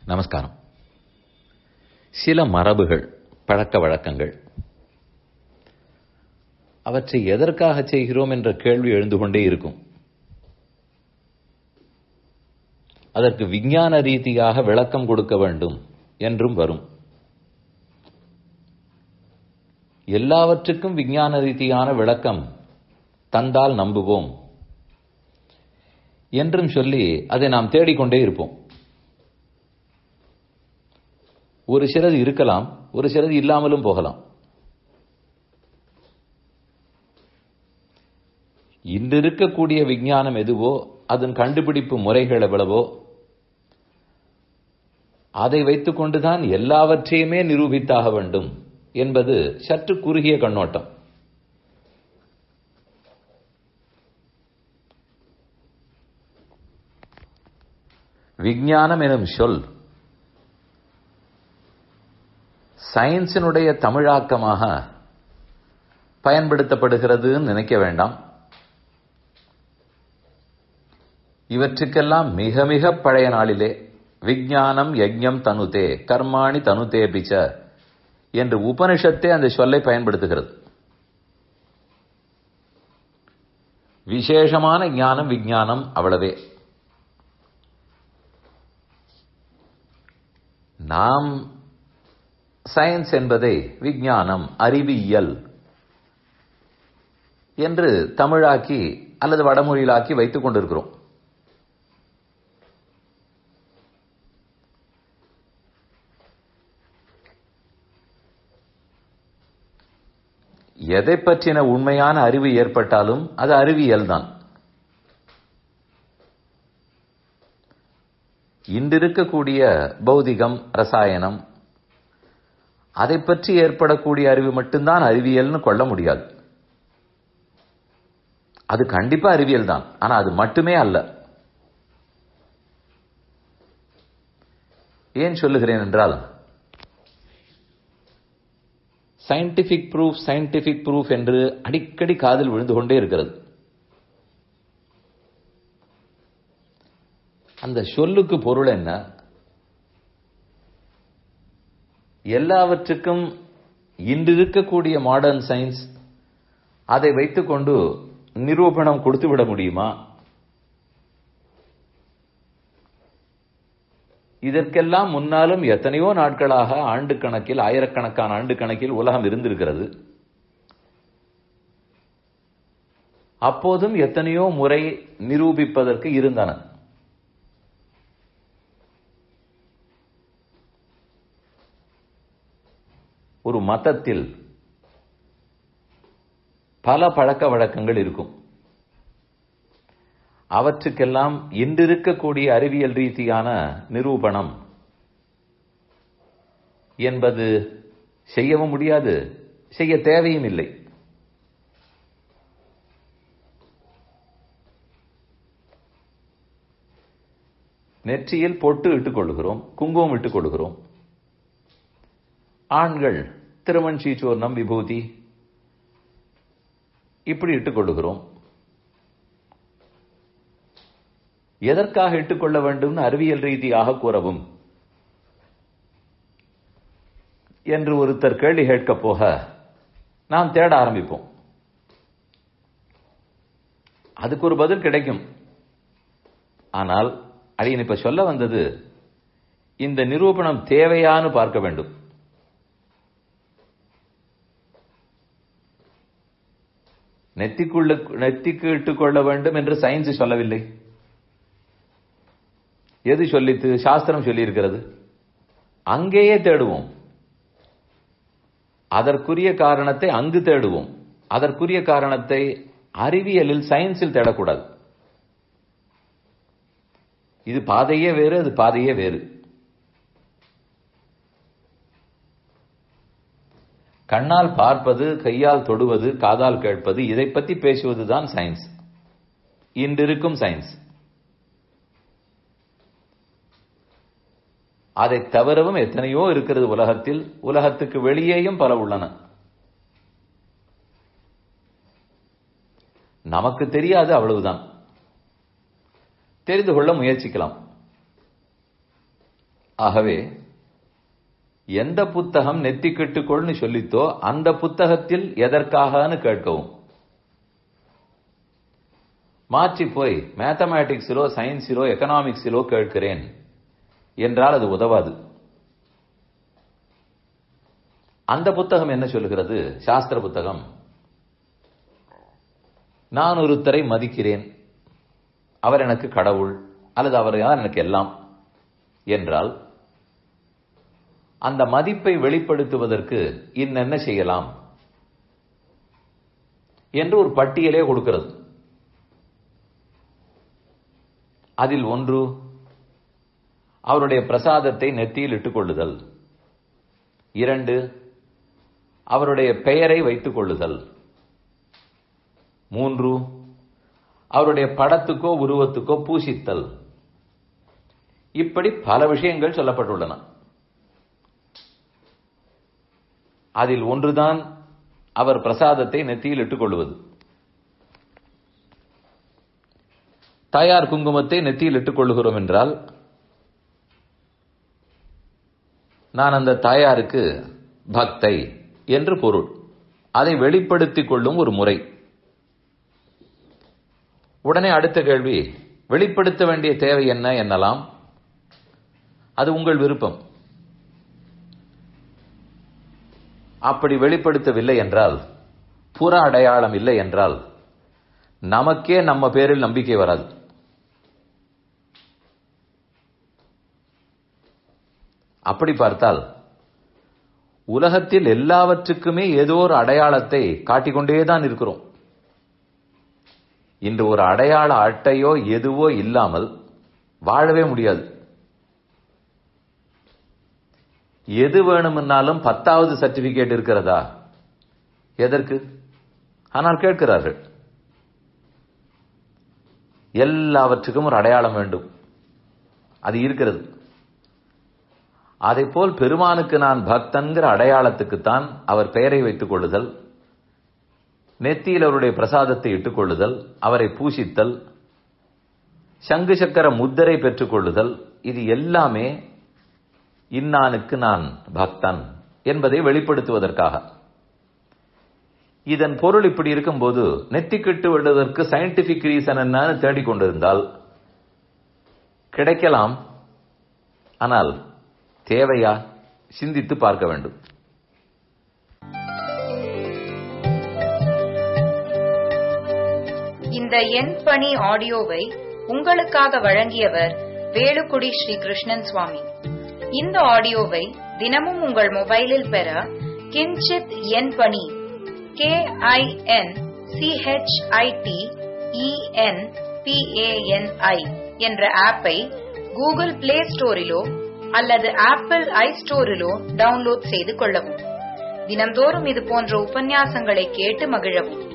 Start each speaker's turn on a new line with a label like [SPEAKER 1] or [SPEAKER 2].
[SPEAKER 1] நமஸ்காரம் சில மரபுகள் பழக்க வழக்கங்கள் அவற்றை எதற்காக செய்கிறோம் என்ற கேள்வி எழுந்து கொண்டே இருக்கும் அதற்கு விஞ்ஞான ரீதியாக விளக்கம் கொடுக்க வேண்டும் என்றும் வரும் எல்லாவற்றுக்கும் விஞ்ஞான ரீதியான விளக்கம் தந்தால் நம்புவோம் என்றும் சொல்லி அதை நாம் தேடிக்கொண்டே இருப்போம் ஒரு சிலது இருக்கலாம் ஒரு சிலது இல்லாமலும் போகலாம் இன்று இருக்கக்கூடிய விஞ்ஞானம் எதுவோ அதன் கண்டுபிடிப்பு முறைகள் எவ்வளவோ அதை வைத்துக் கொண்டுதான் எல்லாவற்றையுமே நிரூபித்தாக வேண்டும் என்பது சற்று குறுகிய கண்ணோட்டம் விஞ்ஞானம் எனும் சொல் சயின்ஸினுடைய தமிழாக்கமாக பயன்படுத்தப்படுகிறதுன்னு நினைக்க வேண்டாம் இவற்றுக்கெல்லாம் மிக மிக பழைய நாளிலே விஞ்ஞானம் யஜ்ஞம் தனுதே கர்மாணி தனுதே பிச்ச என்று உபனிஷத்தே அந்த சொல்லை பயன்படுத்துகிறது விசேஷமான ஞானம் விஞ்ஞானம் அவ்வளவே நாம் சயின்ஸ் என்பதை விஞ்ஞானம் அறிவியல் என்று தமிழாக்கி அல்லது வடமொழியிலாக்கி வைத்துக் கொண்டிருக்கிறோம் எதை பற்றின உண்மையான அறிவு ஏற்பட்டாலும் அது அறிவியல் தான் இன்றிருக்கக்கூடிய பௌதிகம் ரசாயனம் அதை பற்றி ஏற்படக்கூடிய அறிவு மட்டும்தான் அறிவியல்னு கொள்ள முடியாது அது கண்டிப்பா அறிவியல் தான் ஆனா அது மட்டுமே அல்ல ஏன் சொல்லுகிறேன் என்றால் சயின்டிபிக் ப்ரூஃப் சயின்டிபிக் ப்ரூஃப் என்று அடிக்கடி காதில் விழுந்து கொண்டே இருக்கிறது அந்த சொல்லுக்கு பொருள் என்ன எல்லாவற்றுக்கும் இன்று இருக்கக்கூடிய மாடர்ன் சயின்ஸ் அதை வைத்துக்கொண்டு நிரூபணம் கொடுத்து விட முடியுமா இதற்கெல்லாம் முன்னாலும் எத்தனையோ நாட்களாக ஆண்டு கணக்கில் ஆயிரக்கணக்கான ஆண்டு கணக்கில் உலகம் இருந்திருக்கிறது அப்போதும் எத்தனையோ முறை நிரூபிப்பதற்கு இருந்தன ஒரு மதத்தில் பல பழக்க வழக்கங்கள் இருக்கும் அவற்றுக்கெல்லாம் இன்றிருக்கக்கூடிய அறிவியல் ரீதியான நிரூபணம் என்பது செய்யவும் முடியாது செய்ய தேவையும் இல்லை நெற்றியில் பொட்டு இட்டுக் கொள்கிறோம் குங்குமம் இட்டுக் கொள்கிறோம் ஆண்கள் திருமண் சீச்சோர்ணம் விபூதி இப்படி இட்டுக் கொள்ளுகிறோம் எதற்காக இட்டுக்கொள்ள வேண்டும் அறிவியல் ரீதியாக கூறவும் என்று ஒருத்தர் கேள்வி கேட்க போக நாம் தேட ஆரம்பிப்போம் அதுக்கு ஒரு பதில் கிடைக்கும் ஆனால் அடியன் இப்ப சொல்ல வந்தது இந்த நிரூபணம் தேவையான்னு பார்க்க வேண்டும் நெத்திக்குள்ள நெத்திக்கு இட்டுக் கொள்ள வேண்டும் என்று சயின்ஸ் சொல்லவில்லை எது சொல்லித்து சாஸ்திரம் சொல்லி இருக்கிறது அங்கேயே தேடுவோம் அதற்குரிய காரணத்தை அங்கு தேடுவோம் அதற்குரிய காரணத்தை அறிவியலில் சயின்ஸில் தேடக்கூடாது இது பாதையே வேறு அது பாதையே வேறு கண்ணால் பார்ப்பது கையால் தொடுவது காதால் கேட்பது இதை பற்றி பேசுவதுதான் சயின்ஸ் இன்றிருக்கும் சயின்ஸ் அதை தவிரவும் எத்தனையோ இருக்கிறது உலகத்தில் உலகத்துக்கு வெளியேயும் பல உள்ளன நமக்கு தெரியாது அவ்வளவுதான் தெரிந்து கொள்ள முயற்சிக்கலாம் ஆகவே எந்த புத்தகம் நெத்திக்கிட்டுக்கொள்னு சொல்லித்தோ அந்த புத்தகத்தில் எதற்காகன்னு கேட்கவும் மாற்றி போய் மேத்தமேட்டிக்ஸிலோ சயின்ஸிலோ எக்கனாமிக்ஸிலோ கேட்கிறேன் என்றால் அது உதவாது அந்த புத்தகம் என்ன சொல்லுகிறது சாஸ்திர புத்தகம் நான் ஒருத்தரை மதிக்கிறேன் அவர் எனக்கு கடவுள் அல்லது அவர் யார் எனக்கு எல்லாம் என்றால் அந்த மதிப்பை வெளிப்படுத்துவதற்கு இன்னென்ன செய்யலாம் என்று ஒரு பட்டியலே கொடுக்கிறது அதில் ஒன்று அவருடைய பிரசாதத்தை நெத்தியில் இட்டுக் கொள்ளுதல் இரண்டு அவருடைய பெயரை வைத்துக் கொள்ளுதல் மூன்று அவருடைய படத்துக்கோ உருவத்துக்கோ பூசித்தல் இப்படி பல விஷயங்கள் சொல்லப்பட்டுள்ளன அதில் ஒன்றுதான் அவர் பிரசாதத்தை நெத்தியில் இட்டுக் கொள்வது தாயார் குங்குமத்தை நெத்தியில் இட்டுக் கொள்ளுகிறோம் என்றால் நான் அந்த தாயாருக்கு பக்தை என்று பொருள் அதை வெளிப்படுத்திக் கொள்ளும் ஒரு முறை உடனே அடுத்த கேள்வி வெளிப்படுத்த வேண்டிய தேவை என்ன என்னலாம் அது உங்கள் விருப்பம் அப்படி வெளிப்படுத்தவில்லை என்றால் புற அடையாளம் இல்லை என்றால் நமக்கே நம்ம பேரில் நம்பிக்கை வராது அப்படி பார்த்தால் உலகத்தில் எல்லாவற்றுக்குமே ஏதோ ஒரு அடையாளத்தை காட்டிக்கொண்டேதான் இருக்கிறோம் இன்று ஒரு அடையாள அட்டையோ எதுவோ இல்லாமல் வாழவே முடியாது எது வேணும்னாலும் பத்தாவது சர்டிபிகேட் இருக்கிறதா எதற்கு ஆனால் கேட்கிறார்கள் எல்லாவற்றுக்கும் ஒரு அடையாளம் வேண்டும் அது இருக்கிறது அதை போல் பெருமானுக்கு நான் பக்தன்கிற அடையாளத்துக்குத்தான் அவர் பெயரை வைத்துக் கொள்ளுதல் நெத்தியில் அவருடைய பிரசாதத்தை இட்டுக் கொள்ளுதல் அவரை பூசித்தல் சங்கு சக்கர முத்திரை பெற்றுக் கொள்ளுதல் இது எல்லாமே இன்னானுக்கு நான் பக்தன் என்பதை வெளிப்படுத்துவதற்காக இதன் பொருள் இப்படி இருக்கும்போது நெத்திக்கிட்டு விடுவதற்கு சயின்டிபிக் ரீசன் என்னன்னு தேடிக்கொண்டிருந்தால் கிடைக்கலாம் ஆனால் தேவையா சிந்தித்து பார்க்க வேண்டும்
[SPEAKER 2] இந்த எண் பணி ஆடியோவை உங்களுக்காக வழங்கியவர் வேலுக்குடி ஸ்ரீ கிருஷ்ணன் சுவாமி இந்த ஆடியோவை தினமும் உங்கள் மொபைலில் பெற கிஞ்சித் எண் பணி கே ஐ என் சிஹெச்ஐடி இஎன் பிஏஎன்ஐ என்ற ஆப்பை கூகுள் பிளே ஸ்டோரிலோ அல்லது ஆப்பிள் ஐ ஸ்டோரிலோ டவுன்லோட் செய்து கொள்ளவும் தினம்தோறும் இது போன்ற உபன்யாசங்களை கேட்டு மகிழவும்